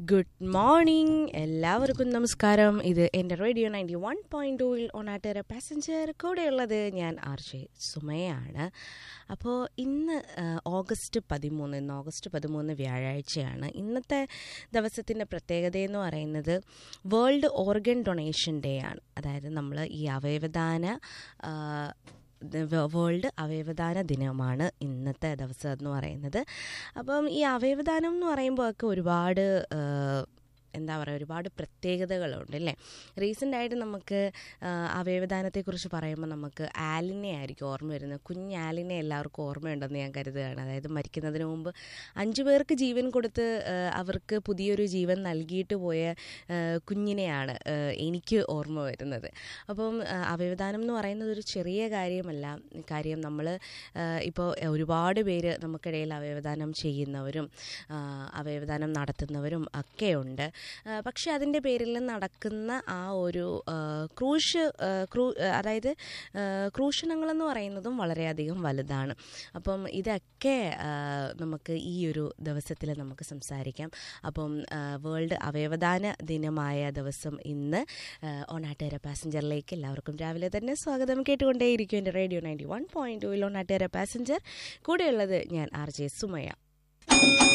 good morning എല്ലാവർക്കും നമസ്കാരം ഇത് എൻ്റെ റേഡിയോ നയൻറ്റി വൺ പോയിൻറ്റ് ടൂവിൽ ഒണാട്ടര പാസഞ്ചർ കൂടെയുള്ളത് ഞാൻ ആർ ജെ സുമയാണ് അപ്പോൾ ഇന്ന് ആ, ഓഗസ്റ്റ് പതിമൂന്ന് ഇന്ന് ഓഗസ്റ്റ് പതിമൂന്ന് വ്യാഴാഴ്ചയാണ് ഇന്നത്തെ ദിവസത്തിൻ്റെ പ്രത്യേകത എന്ന് പറയുന്നത് വേൾഡ് ഓർഗൻ ഡൊണേഷൻ ഡേ ആണ് അതായത് നമ്മൾ ഈ അവയവദാന ആ, വ- വേൾഡ് അവയവദാന ദിനമാണ് ഇന്നത്തെ ദിവസം എന്ന് പറയുന്നത് അപ്പം ഈ അവയവദാനം എന്ന് പറയുമ്പോൾ ഒക്കെ ഒരുപാട് ആ, എന്താ പറയുക ഒരുപാട് പ്രത്യേകതകളുണ്ട് അല്ലേ റീസെൻ്റ് ആയിട്ട് നമുക്ക് ആ, അവയവദാനത്തെക്കുറിച്ച് പറയുമ്പോൾ നമുക്ക് ആലിനെ ആയിരിക്കും ഓർമ്മ വരുന്നത് കുഞ്ഞ് ആലിനെ എല്ലാവർക്കും ഓർമ്മയുണ്ടെന്ന് ഞാൻ കരുതുകയാണ് അതായത് മരിക്കുന്നതിന് മുമ്പ് അഞ്ചു പേർക്ക് ജീവൻ കൊടുത്ത് ആ, അവർക്ക് പുതിയൊരു ജീവൻ നൽകിയിട്ട് പോയ ആ, കുഞ്ഞിനെയാണ് ആ, എനിക്ക് ഓർമ്മ വരുന്നത് അപ്പം ആ, അവയവദാനം എന്ന് പറയുന്നത് ഒരു ചെറിയ കാര്യമല്ല കാര്യം നമ്മൾ ഇപ്പോൾ ഒരുപാട് പേര് നമുക്കിടയിൽ അവയവദാനം ചെയ്യുന്നവരും ആ, അവയവദാനം നടത്തുന്നവരും ഒക്കെയുണ്ട് ആ, പക്ഷെ അതിൻ്റെ പേരിൽ നടക്കുന്ന ആ ഒരു ആ, ക്രൂശ് ആ, ക്രൂ ആ, അതായത് ആ, ക്രൂശനങ്ങളെന്ന് പറയുന്നതും വളരെയധികം വലുതാണ് അപ്പം ഇതൊക്കെ ആ, നമുക്ക് ഈ ഒരു ദിവസത്തിൽ നമുക്ക് സംസാരിക്കാം അപ്പം ആ, വേൾഡ് അവയവദാന ദിനമായ ദിവസം ഇന്ന് ഓണാട്ടേര പാസഞ്ചറിലേക്ക് എല്ലാവർക്കും രാവിലെ തന്നെ സ്വാഗതം കേട്ടുകൊണ്ടേയിരിക്കും എൻ്റെ റേഡിയോ നയൻറ്റി വൺ പോയിൻറ്റ് ടൂയിൽ ഓണാട്ടേര പാസഞ്ചർ കൂടെയുള്ളത് ഞാൻ ആർ ജെ സുമയ